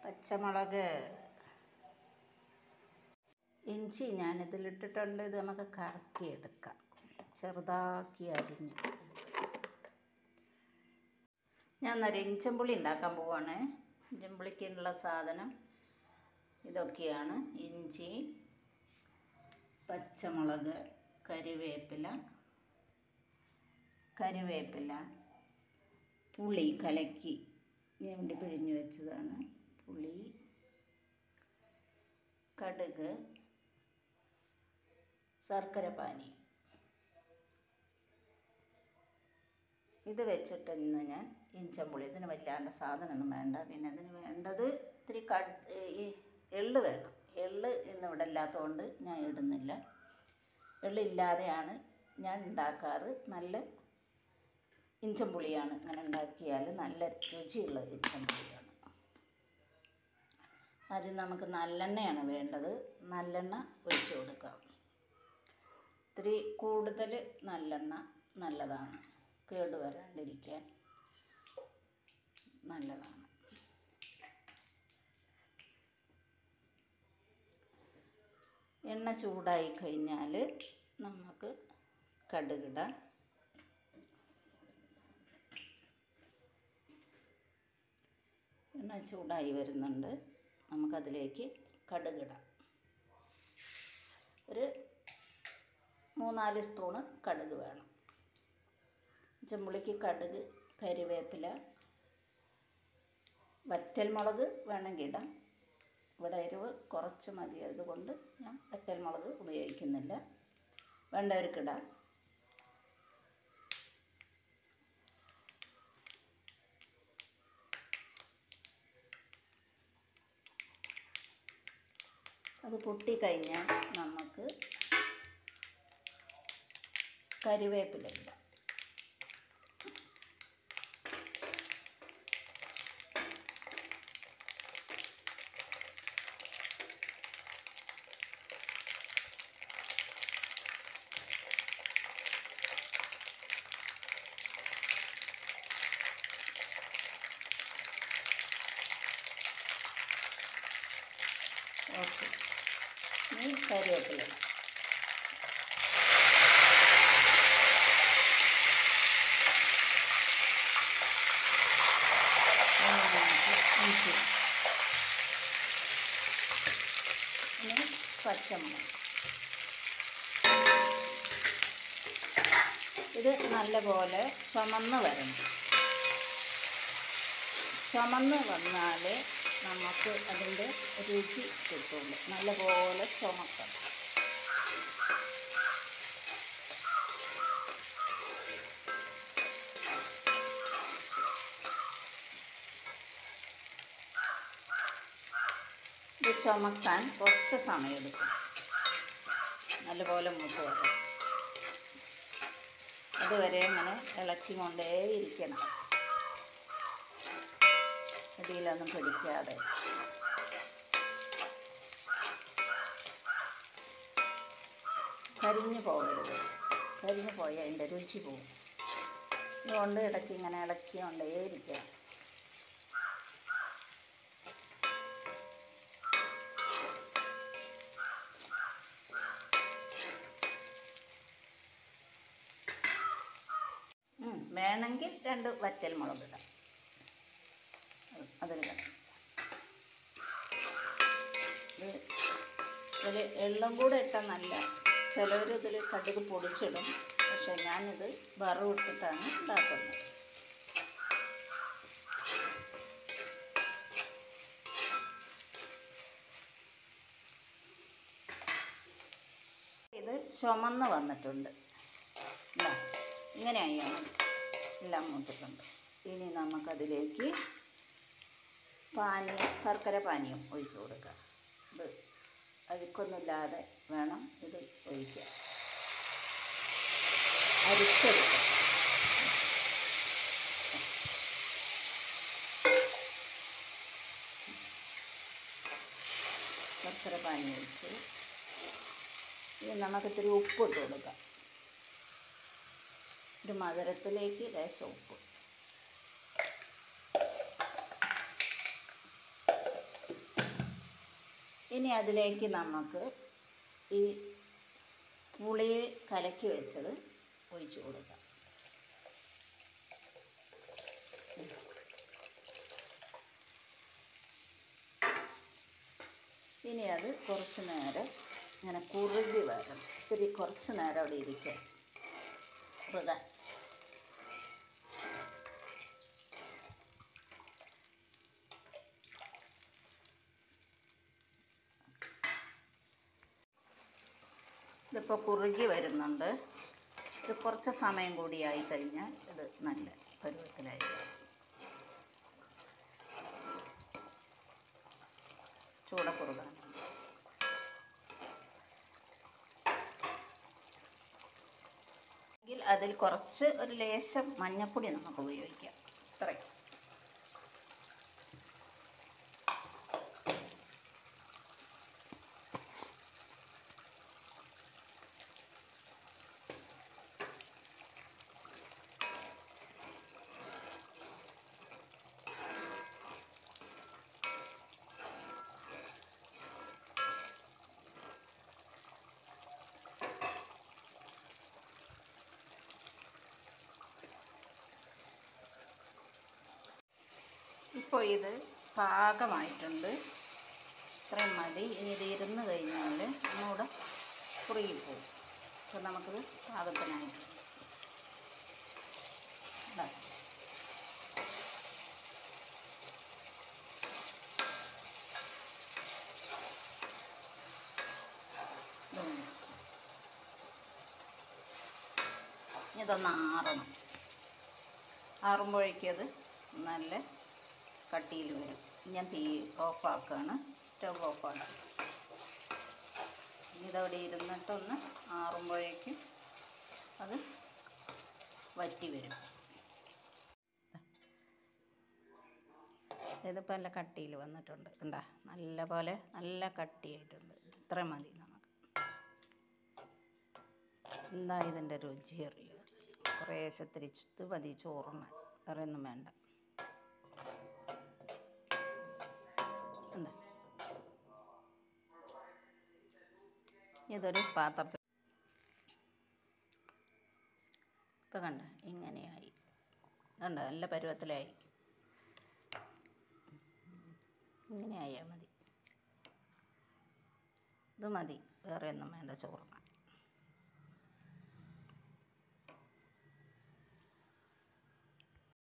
പച്ചമുളക് ഇഞ്ചി ഞാനിതിലിട്ടിട്ടുണ്ട് ഇത് നമുക്ക് കറക്കി എടുക്കാം ചെറുതാക്കി അരിഞ്ഞ് എടുക്കാം ഞാൻ ഒരു ഇഞ്ചമ്പുളി ഉണ്ടാക്കാൻ പോവാണ് ഇഞ്ചമ്പുളിക്കുള്ള സാധനം ഇതൊക്കെയാണ് ഇഞ്ചി പച്ചമുളക് കരിവേപ്പില കരിവേപ്പില പുളി കലക്കി ഞണ്ടി പിഴിഞ്ഞ് വെച്ചതാണ് പുളി കടുക് ശർക്കര പാനി ഇത് വെച്ചിട്ട് ഇന്ന് ഞാൻ ഇഞ്ചമ്പുളി ഇതിന് വല്ലാണ്ട് സാധനമൊന്നും വേണ്ട പിന്നെ ഇതിന് വേണ്ടത് ഇത്തിരി കട് ഈ എള്ള് വേണം എള്ള് ഇന്ന് ഇവിടെ ഇല്ലാത്തതുകൊണ്ട് ഞാൻ ഇടുന്നില്ല എള്ളില്ലാതെയാണ് ഞാൻ ഉണ്ടാക്കാറ് നല്ല ഇഞ്ചമ്പുളിയാണ് ഇങ്ങനെ ഉണ്ടാക്കിയാൽ നല്ല രുചിയുള്ള ഒരു ഇഞ്ചമ്പുളിയാണ് ആദ്യം നമുക്ക് നല്ലെണ്ണയാണ് വേണ്ടത് നല്ലെണ്ണ ഒഴിച്ച് കൊടുക്കാം ഇത്തിരി കൂടുതൽ നല്ലെണ്ണ നല്ലതാണ് കേട് വരാണ്ടിരിക്കാൻ നല്ലതാണ് എണ്ണ ചൂടായി കഴിഞ്ഞാൽ നമുക്ക് കടുകിടാം എണ്ണ ചൂടായി വരുന്നുണ്ട് നമുക്കതിലേക്ക് കടുകിടാം ഒരു മൂന്നാല് സ്പൂണ് കടുക് വേണം ചെമ്പുളിക്ക് കടുക് കരിവേപ്പില വറ്റൽമുളക് വേണമെങ്കിൽ ഇടാം ഇവിടെ എരിവ് കുറച്ച് മതി അതുകൊണ്ട് ഞാൻ വറ്റൽമുളക് ഉപയോഗിക്കുന്നില്ല വേണ്ടവർക്കിടാം അത് പൊട്ടിക്കഴിഞ്ഞാൽ നമുക്ക് കരിവേപ്പില ഇടാം ഓക്കെ ഇനി കരിവേപ്പില ഇടാം ഇഞ്ചി ഇനി പച്ചമുളക് ഇത് നല്ലപോലെ ചുമന്ന് വരണം ചുമന്ന് വന്നാൽ നമുക്ക് അതിൻ്റെ രുചി കിട്ടുള്ളൂ നല്ലപോലെ ചുമക്കണം ഇത് ചുമക്കാൻ കുറച്ച് സമയമെടുക്കും നല്ലപോലെ മൂത്ത് വരും അതുവരെ ഇങ്ങനെ ഇളക്കി കൊണ്ടേയിരിക്കണം അടിയിലൊന്നും പിടിക്കാതെ കരിഞ്ഞു പോകരുത് കരിഞ്ഞു പോയാൽ അതിൻ്റെ രുചി പോകും അതുകൊണ്ട് ഇടയ്ക്ക് ഇങ്ങനെ ഇളക്കി കൊണ്ടേയിരിക്കണം ഉം, വേണമെങ്കിൽ രണ്ട് വറ്റൽ മുളക് ഇടാം അതിൽ കിടക്കും ഇത് ഇതിൽ എള്ളും കൂടെ ഇട്ടാൽ നല്ല ചിലവർ ഇതിൽ കടുക് പൊടിച്ചിടും പക്ഷെ ഞാനിത് വറവിട്ടിട്ടാണ് ഉണ്ടാക്കുന്നത് ഇത് ചുമന്ന് വന്നിട്ടുണ്ട് ഇതാ, ഇങ്ങനെയാണ് എല്ലാം മൂത്തിട്ടുണ്ട് ഇനി നമുക്കതിലേക്ക് പാനീയം ശർക്കര പാനീയം ഒഴിച്ചു കൊടുക്കുക ഇത് അഴുക്കൊന്നുമില്ലാതെ വേണം ഇത് ഒഴിക്കാൻ അരിച്ചെടുക്കുക ശർക്കര പാനി ഒഴിച്ച് ഇനി നമുക്ക് ഇത്തിരി ഉപ്പ് ഇട്ട് കൊടുക്കാം ഒരു മധുരത്തിലേക്ക് ലേശം ഉപ്പ് ഇനി അതിലേക്ക് നമുക്ക് ഈ പുളി കലക്കി വെച്ചത് ഒഴിച്ചു കൊടുക്കാം ഇനി അത് കുറച്ച് നേരം ഇങ്ങനെ കുറുകി വരണം ഇത്തിരി കുറച്ച് നേരം അവിടെ ഇരിക്കാം കുറുകാൻ ഇതിപ്പോൾ കുറുകി വരുന്നുണ്ട് ഇത് കുറച്ച് സമയം കൂടി ആയി കഴിഞ്ഞാൽ ഇത് നല്ല പരുവത്തിലായി വരും. ചൂട കുറുകാൻ എങ്കിൽ അതിൽ കുറച്ച് ഒരു ലേശം മഞ്ഞപ്പൊടി നമുക്ക് ഉപയോഗിക്കാം ഇത്രയും ഇപ്പോൾ ഇത് പാകമായിട്ടുണ്ട് ഇത്രയും മതി ഇനി ഇത് ഇരുന്ന് കഴിഞ്ഞാൽ ഒന്നുകൂടെ കുറുകിപ്പോവും അപ്പോൾ നമുക്കിത് പാകത്തിനായിട്ടുണ്ട് ഇതാ. ഇത് മതി. ഇനി ഇതൊന്ന് ആറണം ആറുമ്പോഴേക്കും അത് നല്ല കട്ടിയിൽ വരും ഞാൻ തീ ഓഫാക്കുകയാണ് സ്റ്റവ് ഓഫാണ് ഇതവിടെ ഇരുന്നിട്ടൊന്ന് ആറുമ്പോഴേക്കും അത് വറ്റി വരും ഇതിപ്പോൾ നല്ല കട്ടിയിൽ വന്നിട്ടുണ്ട് കണ്ടാ നല്ല പോലെ നല്ല കട്ടിയായിട്ടുണ്ട് ഇത്ര മതി നമുക്ക് എന്താ ഇതിൻ്റെ രുചി അറിയുക കുറേശ്ശത്തിരി ഇത് മതി ചോറിന് വേറെ ഒന്നും വേണ്ട ഉണ്ട് ഇതൊരു പാത്രത്തിൽ ഇപ്പം കണ്ട ഇങ്ങനെയായി കണ്ട നല്ല പരുവത്തിലായി ഇങ്ങനെ ആയാൽ മതി ഇത് മതി വേറെ ഒന്നും വേണ്ട ചോറ്